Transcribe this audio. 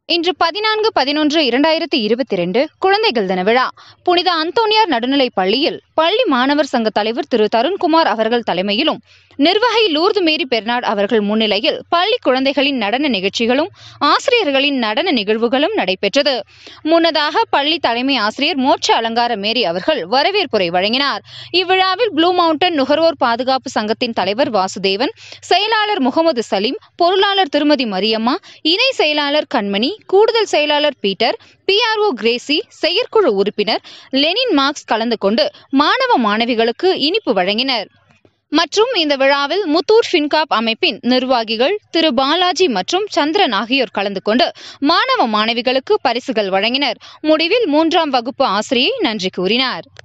இன்று பதினான்கு பதினொன்று இரண்டாயிரத்தி இருபத்தி இரண்டு குழந்தைகள் தின விழா புனித அந்தோனியார் நடுநிலைப் பள்ளியில் பள்ளி மாணவர் சங்க தலைவர் திரு தருண்குமார் அவர்கள் தலைமையிலும் நிர்வாகி லூர்து மேரி பெர்னாட் அவர்கள் முன்னிலையில் பள்ளி குழந்தைகளின் நடன நிகழ்ச்சிகளும் ஆசிரியர்களின் நடன நிகழ்வுகளும் நடைபெற்றது முன்னதாக பள்ளி தலைமை ஆசிரியர் மோட்ச அலங்கார மேரி அவர்கள் வரவேற்புரை வழங்கினார் இவ்விழாவில் ப்ளூ மவுண்டன் நுகர்வோர் பாதுகாப்பு சங்கத்தின் தலைவர் வாசுதேவன் செயலாளர் முகமது சலீம் பொருளாளர் திருமதி மரியம்மா இணை செயலாளர் கண்மணி கூடுதல் செயலாளர் பீட்டர் பிஆர்ஓ கிரேசி செயற்குழு உறுப்பினர் லெனின் மார்க்ஸ் கலந்து கொண்டு மாணவ மாணவிகளுக்கு இனிப்பு வழங்கினர் மற்றும் இந்த விழாவில் முத்தூர் ஃபின்காப் அமைப்பின் நிர்வாகிகள் திரு பாலாஜி மற்றும் சந்திரன் ஆகியோர் கலந்து கொண்டு மாணவ மாணவிகளுக்கு பரிசுகள் வழங்கினர் முடிவில் மூன்றாம் வகுப்பு ஆசிரியை நன்றி கூறினார்